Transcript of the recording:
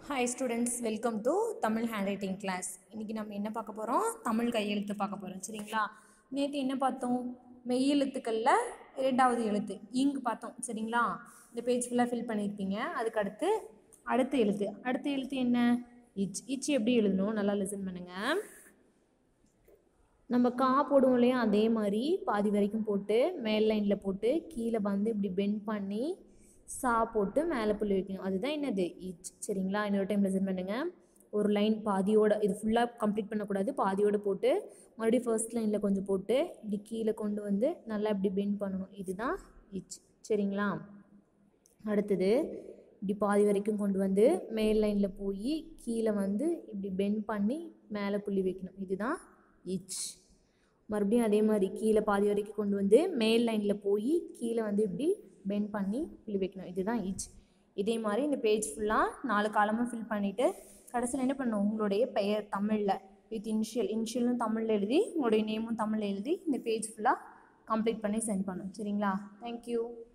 hi students welcome to Tamil handwriting class இன்றைக்கி நம்ம என்ன பார்க்க போகிறோம் தமிழ் கையெழுத்து பார்க்க போகிறோம் சரிங்களா நேற்று என்ன பார்த்தோம் மெய் எழுத்துக்களில் இரண்டாவது எழுத்து இங்கு பார்த்தோம் சரிங்களா இந்த பேஜ் ஃபுல்லாக ஃபில் பண்ணியிருப்பீங்க அதுக்கு அடுத்து அடுத்த எழுத்து அடுத்த எழுத்து என்ன இச் இச் எப்படி எழுதணும் நல்லா லிசன் பண்ணுங்கள் நம்ம கா போடுவோம் இல்லையா அதே மாதிரி பாதி வரைக்கும் போட்டு மேல் லைனில் போட்டு கீழே வந்து இப்படி பெண்ட் பண்ணி சா போட்டு மேலே புள்ளி வைக்கணும் அதுதான் என்னது இச் சரிங்களா இன்னொரு டைம் லெசன் பண்ணுங்கள் ஒரு லைன் பாதியோட இது ஃபுல்லாக கம்ப்ளீட் பண்ணக்கூடாது பாதியோட போட்டு மறுபடியும் ஃபர்ஸ்ட் லைனில் கொஞ்சம் போட்டு இப்படி கீழே கொண்டு வந்து நல்லா இப்படி பெண்ட் பண்ணணும் இதுதான் இச் சரிங்களா அடுத்தது இப்படி பாதி வரைக்கும் கொண்டு வந்து மேல் லைனில் போய் கீழே வந்து இப்படி பெண்ட் பண்ணி மேலே புள்ளி வைக்கணும் இதுதான் இச் மறுபடியும் அதே மாதிரி கீழே பாதி வரைக்கும் கொண்டு வந்து மேல் லைனில் போய் கீழே வந்து இப்படி பெண்ட் பண்ணி புள்ளி வைக்கணும் இதுதான் இச் இதே மாதிரி இந்த பேஜ் ஃபுல்லாக நாலு காலமாக ஃபில் பண்ணிவிட்டு கடைசியில் என்ன பண்ணணும் உங்களுடைய பெயர் தமிழில் வித் இனிஷியல் இனிஷியலும் தமிழில் எழுதி உங்களுடைய நேமும் தமிழில் எழுதி இந்த பேஜ் ஃபுல்லாக கம்ப்ளீட் பண்ணி சென்ட் பண்ணணும் சரிங்களா தேங்க்யூ